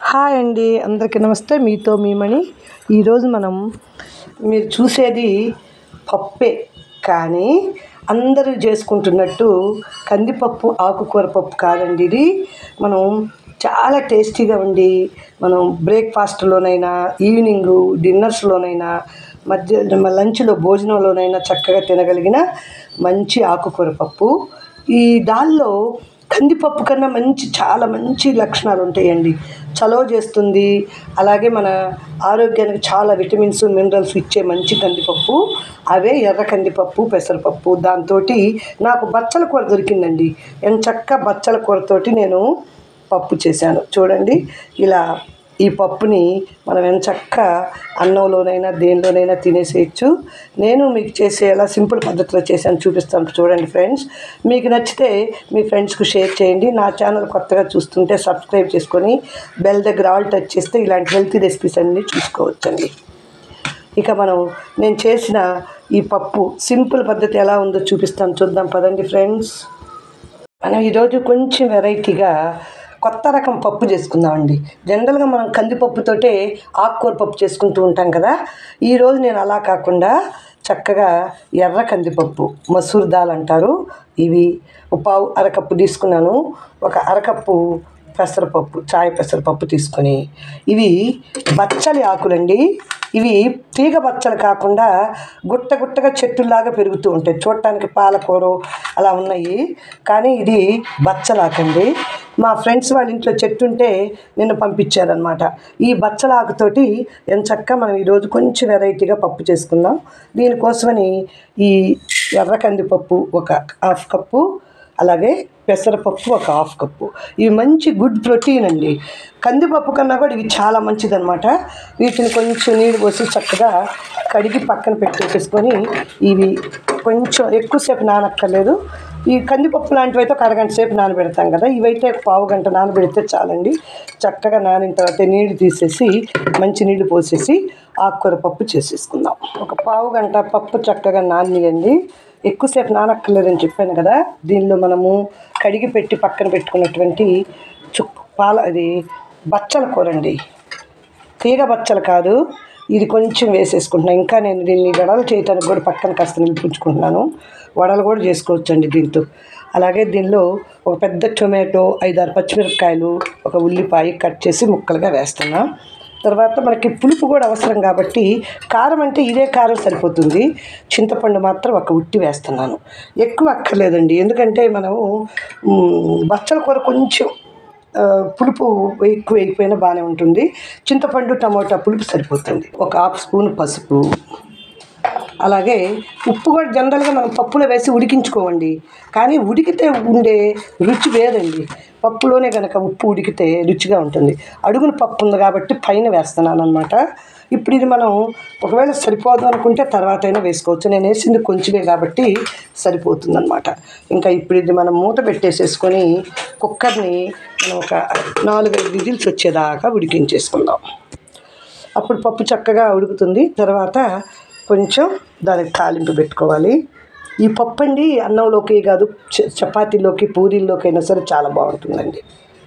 hi అండి అందరికీ నమస్తే మీతో మీమణి ఈరోజు మనం మీరు చూసేది పప్పే కానీ అందరూ చేసుకుంటున్నట్టు కందిపప్పు ఆకుకూర పప్పు కాదండి ఇది మనం చాలా టేస్టీగా ఉండి మనం బ్రేక్ఫాస్ట్లోనైనా ఈవినింగ్ డిన్నర్స్లోనైనా మధ్య లంచ్లో భోజనంలోనైనా చక్కగా తినగలిగిన మంచి ఆకుకూర పప్పు ఈ దానిలో కందిపప్పు కన్నా మంచి చాలా మంచి లక్షణాలు ఉంటాయండి చలవ చేస్తుంది అలాగే మన ఆరోగ్యానికి చాలా విటమిన్స్ మినరల్స్ ఇచ్చే మంచి కందిపప్పు అవే ఎర్ర కందిపప్పు పెసరపప్పు దాంతో నాకు బచ్చల కూర దొరికిందండి ఎంచక్క బచ్చల కూరతోటి నేను పప్పు చేశాను చూడండి ఇలా ఈ పప్పుని మనం ఎంచక్క అన్నంలోనైనా దేనిలోనైనా తినేసేయచ్చు నేను మీకు చేసేలా సింపుల్ పద్ధతిలో చేశాను చూపిస్తాను చూడండి ఫ్రెండ్స్ మీకు నచ్చితే మీ ఫ్రెండ్స్కి షేర్ చేయండి నా ఛానల్ కొత్తగా చూస్తుంటే సబ్స్క్రైబ్ చేసుకొని బెల్ దగ్గర ఆల్ టచ్ చేస్తే ఇలాంటి హెల్తీ రెసిపీస్ అన్నీ చూసుకోవచ్చండి ఇక మనం నేను చేసిన ఈ పప్పు సింపుల్ పద్ధతి ఎలా ఉందో చూపిస్తాను చూద్దాం పదండి ఫ్రెండ్స్ మనం ఈరోజు కొంచెం వెరైటీగా కొత్త రకం పప్పు చేసుకుందామండి జనరల్గా మనం కందిపప్పుతోటే ఆకుకూర పప్పు చేసుకుంటూ ఉంటాం కదా ఈరోజు నేను అలా కాకుండా చక్కగా ఎర్ర కందిపప్పు మసూర్ దాల్ అంటారు ఇవి ఒక పావు అరకప్పు తీసుకున్నాను ఒక అరకప్పు పెసరపప్పు చాయ్ పెసరపప్పు తీసుకొని ఇవి బచ్చలి ఆకులండి ఇవి తీగ బచ్చలు కాకుండా గుట్ట గుట్టగా చెట్టులాగా పెరుగుతూ ఉంటాయి చూడటానికి పాలకూర అలా ఉన్నాయి కానీ ఇది బచ్చలాకండి మా ఫ్రెండ్స్ వాళ్ళ ఇంట్లో చెట్టు ఉంటే నిన్ను పంపించారనమాట ఈ బచ్చలాకుతోటి ఎంచక్క మనం ఈరోజు కొంచెం వెరైటీగా పప్పు చేసుకుందాం దీనికోసమని ఈ ఎర్ర కందిపప్పు ఒక హాఫ్ కప్పు అలాగే పెసరపప్పు ఒక హాఫ్ కప్పు ఇవి మంచి గుడ్ ప్రోటీన్ అండి కందిపప్పు కన్నా కూడా ఇవి చాలా మంచిదన్నమాట వీటిని కొంచెం నీళ్ళు పోసి చక్కగా కడిగి పక్కన పెట్టేసుకొని ఇవి కొంచెం ఎక్కువసేపు నానక్కర్లేదు ఈ కందిపప్పు లాంటివి అయితే ఒక అరగంట సేపు నానబెడతాం కదా ఇవైతే పావు గంట నానబెడితే చాలండి చక్కగా నానిన తర్వాత నీళ్లు తీసేసి మంచి నీళ్లు పోసేసి ఆకుకూర పప్పు చేసేసుకుందాం ఒక పావు గంట పప్పు చక్కగా నానియండి ఎక్కువసేపు నానక్కర్లేదని చెప్పాను కదా దీనిలో మనము కడిగి పెట్టి పక్కన పెట్టుకున్నటువంటి చుక్ పాల అది బచ్చల కూర అండి తీగ బచ్చలు కాదు ఇది కొంచెం వేసేసుకుంటున్నాను ఇంకా నేను దీన్ని వడలు చేయడానికి కూడా పక్కన కాస్త నిలిపించుకుంటున్నాను వడలు కూడా చేసుకోవచ్చండి దీంతో అలాగే దీనిలో ఒక పెద్ద టొమాటో ఐదారు పచ్చిమిరపకాయలు ఒక ఉల్లిపాయ కట్ చేసి ముక్కలుగా వేస్తున్నా తర్వాత మనకి పులుపు కూడా అవసరం కాబట్టి కారం అంటే ఇదే కారం సరిపోతుంది చింతపండు మాత్రం ఒక ఉట్టి వేస్తున్నాను ఎక్కువ అక్కర్లేదండి ఎందుకంటే మనము మ్, బచ్చల కూర కొంచెం ఆ, పులుపు ఎక్కువ వేయకపోయినా బాగానే ఉంటుంది చింతపండు టమోటా పులుపు సరిపోతుంది ఒక హాఫ్ స్పూన్ పసుపు అలాగే ఉప్పు కూడా జనరల్గా మనం పప్పులో వేసి ఉడికించుకోవండి కానీ ఉడికితే ఉండే రుచి వేరండి పప్పులోనే కనుక ఉప్పు ఉడికితే రుచిగా ఉంటుంది అడుగున పప్పు ఉంది కాబట్టి పైన వేస్తున్నాను అనమాట ఇప్పుడు ఇది మనం ఒకవేళ సరిపోదు అనుకుంటే తర్వాత అయినా వేసుకోవచ్చు నేను వేసింది కొంచెమే కాబట్టి సరిపోతుంది అనమాట ఇంకా ఇప్పుడు ఇది మనం మూత పెట్టేసేసుకొని కుక్కర్ని మనం ఒక నాలుగైదు విజిల్స్ వచ్చేదాకా ఉడికించేసుకుందాం అప్పుడు పప్పు చక్కగా ఉడుకుతుంది తర్వాత కొంచెం దానికి తాలింపు పెట్టుకోవాలి ఈ పప్పు అండి అన్నంలోకి కాదు చ- చపాతీలోకి పూరీల్లోకి అయినా సరే చాలా బాగుంటుందండి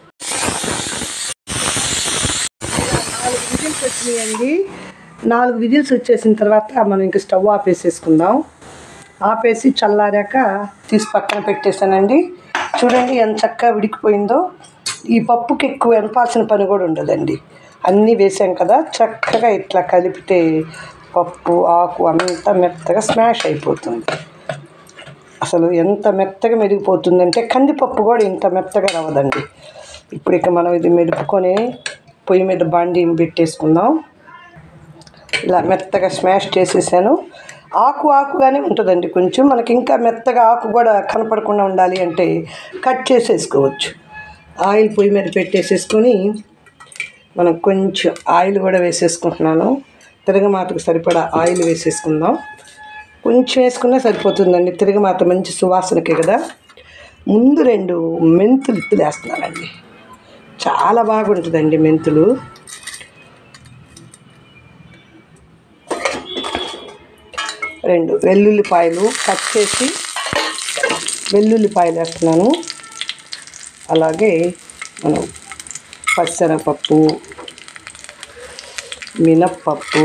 నాలుగు విజిల్స్ వచ్చినాయండి నాలుగు విజిల్స్ వచ్చేసిన తర్వాత మనం ఇంకా స్టవ్ ఆపేసేసుకుందాం ఆపేసి చల్లారాక తీసి పక్కన పెట్టేశానండి చూడండి ఎంత చక్కగా ఉడికిపోయిందో ఈ పప్పుకి ఎక్కువ ఎనపాల్సిన పని కూడా ఉండదండి అన్నీ వేసాం కదా చక్కగా ఇట్లా కలిపితే పప్పు ఆకు అంతా మెత్తగా స్మాష్ అయిపోతుంది అసలు ఎంత మెత్తగా మెరిగిపోతుందంటే కందిపప్పు కూడా ఇంత మెత్తగా రవ్వదండి ఇప్పుడు ఇక మనం ఇది మెదుపుకొని పొయ్యి మీద బాండీ పెట్టేసుకుందాం ఇలా మెత్తగా స్మాష్ చేసేసాను ఆకు ఆకుగానే ఉంటుందండి కొంచెం మనకి ఇంకా మెత్తగా ఆకు కూడా కనపడకుండా ఉండాలి అంటే కట్ చేసేసుకోవచ్చు ఆయిల్ పొయ్యి మీద పెట్టేసేసుకొని మనం కొంచెం ఆయిల్ కూడా వేసేసుకుంటున్నాను తిరగమాతకు సరిపడా ఆయిల్ వేసేసుకుందాం కొంచెం వేసుకున్నా సరిపోతుందండి తిరగమాత మంచి సువాసనకే కదా ముందు రెండు మెంతులు ఇత్తులు వేస్తున్నానండి చాలా బాగుంటుందండి మెంతులు రెండు వెల్లుల్లిపాయలు కట్ చేసి వెల్లుల్లిపాయలు వేస్తున్నాను అలాగే మనం పచ్చనపప్పు మినప్పప్పు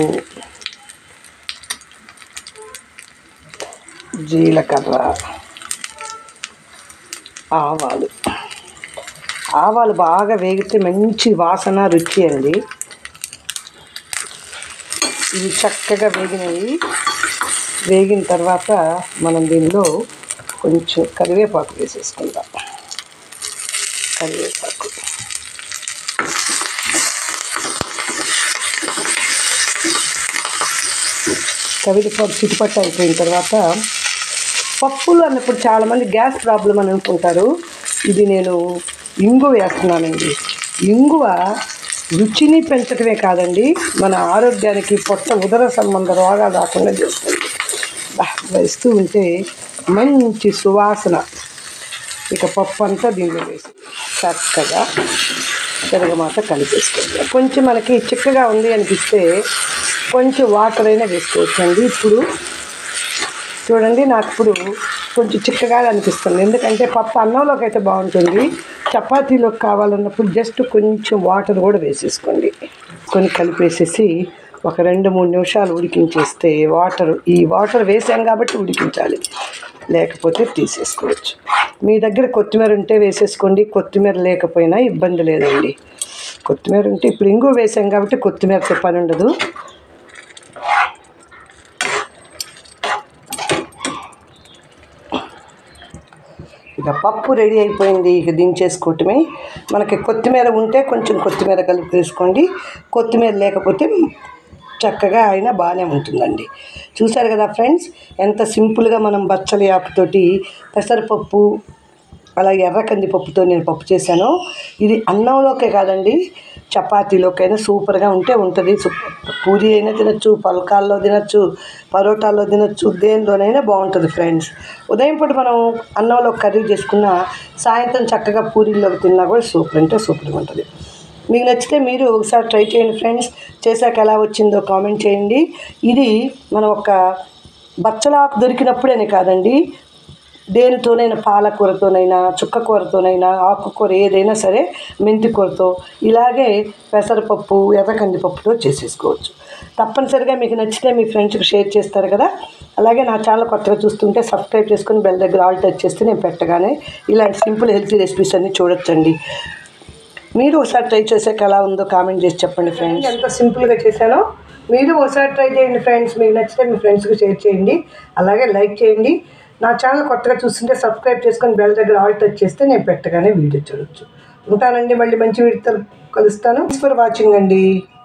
జీలకర్ర ఆవాలు ఆవాలు బాగా వేగితే మంచి వాసన రుచి అండి ఇవి చక్కగా వేగినవి వేగిన తర్వాత మనం దీనిలో కొంచెం కరివేపాకు వేసేసుకుందాం కరివేపాకు కరివేపాకు చిటిపట్టు అయిపోయిన తర్వాత పప్పులు అన్నప్పుడు చాలామంది గ్యాస్ ప్రాబ్లం అని అనుకుంటారు ఇది నేను ఇంగువ వేస్తున్నానండి ఇంగువ రుచిని పెంచడమే కాదండి మన ఆరోగ్యానికి పొట్ట ఉదర సంబంధ రోగాలు రాకుండా చేస్తుంది బా, వేస్తూ ఉంటే మంచి సువాసన ఇక పప్పు అంతా దీనిలో వేసి చక్కగా తిరగమాత కలిపేసుకోండి కొంచెం మనకి చిక్కగా ఉంది అనిపిస్తే కొంచెం వాటర్ అయినా వేసుకోవచ్చండి ఇప్పుడు చూడండి నాకు ఇప్పుడు కొంచెం చిక్కగా అనిపిస్తుంది ఎందుకంటే పప్పు అన్నంలోకి అయితే బాగుంటుంది చపాతీలోకి కావాలన్నప్పుడు జస్ట్ కొంచెం వాటర్ కూడా వేసేసుకోండి కొన్ని కలిపేసేసి ఒక రెండు మూడు నిమిషాలు ఉడికించేస్తే వాటర్ ఈ వాటర్ వేసాం కాబట్టి ఉడికించాలి లేకపోతే తీసేసుకోవచ్చు మీ దగ్గర కొత్తిమీర ఉంటే వేసేసుకోండి కొత్తిమీర లేకపోయినా ఇబ్బంది లేదండి కొత్తిమీర ఉంటే ఇప్పుడు ఇంగు వేసాం కాబట్టి కొత్తిమీరతో పని ఉండదు ఇక పప్పు రెడీ అయిపోయింది ఇక దించేసుకోవటమే మనకి కొత్తిమీర ఉంటే కొంచెం కొత్తిమీర కలిపి వేసుకోండి కొత్తిమీర లేకపోతే చక్కగా అయినా బాగానే ఉంటుందండి చూసారు కదా ఫ్రెండ్స్ ఎంత సింపుల్గా మనం బచ్చలి ఆకుతోటి పెసరపప్పు అలా ఎర్ర కందిపప్పుతో నేను పప్పు చేశాను ఇది అన్నంలోకే కాదండి చపాతీలోకైనా సూపర్గా ఉంటే ఉంటుంది సు- పూరి అయినా తినచ్చు పలకాల్లో తినచ్చు పరోటాల్లో తినచ్చు దేనిలోనైనా బాగుంటుంది ఫ్రెండ్స్ ఉదయం పూట మనం అన్నంలో కర్రీ చేసుకున్న సాయంత్రం చక్కగా పూరీల్లోకి తిన్నా కూడా సూపర్ అంటే సూపర్గా ఉంటుంది మీకు నచ్చితే మీరు ఒకసారి ట్రై చేయండి ఫ్రెండ్స్ చేశాక ఎలా వచ్చిందో కామెంట్ చేయండి ఇది మనం ఒక బచ్చలాకు దొరికినప్పుడేనే కాదండి దేనితోనైనా పాలకూరతోనైనా చుక్కకూరతోనైనా ఆకుకూర ఏదైనా సరే మెంతి కూరతో ఇలాగే పెసరపప్పు ఎర్ర కందిపప్పుతో చేసేసుకోవచ్చు తప్పనిసరిగా మీకు నచ్చితే మీ ఫ్రెండ్స్కి షేర్ చేస్తారు కదా అలాగే నా ఛానల్ కొత్తగా చూస్తుంటే సబ్స్క్రైబ్ చేసుకుని బెల్ దగ్గర ఆల్ టచ్ చేస్తే నేను పెట్టగానే ఇలాంటి సింపుల్ హెల్తీ రెసిపీస్ అన్ని చూడొచ్చండి మీరు ఒకసారి ట్రై చేసాక ఎలా ఉందో కామెంట్ చేసి చెప్పండి ఫ్రెండ్స్ ఎంత సింపుల్గా చేశానో మీరు ఒకసారి ట్రై చేయండి ఫ్రెండ్స్ మీకు నచ్చితే మీ ఫ్రెండ్స్కి షేర్ చేయండి అలాగే లైక్ చేయండి నా ఛానల్ కొత్తగా చూస్తుంటే సబ్స్క్రైబ్ చేసుకొని బెల్ దగ్గర ఆల్ టచ్ చేస్తే నేను పెట్టగానే వీడియో చూడొచ్చు ఉంటానండి మళ్ళీ మంచి వీడియోతో కలుస్తాను ఫర్ వాచింగ్ అండి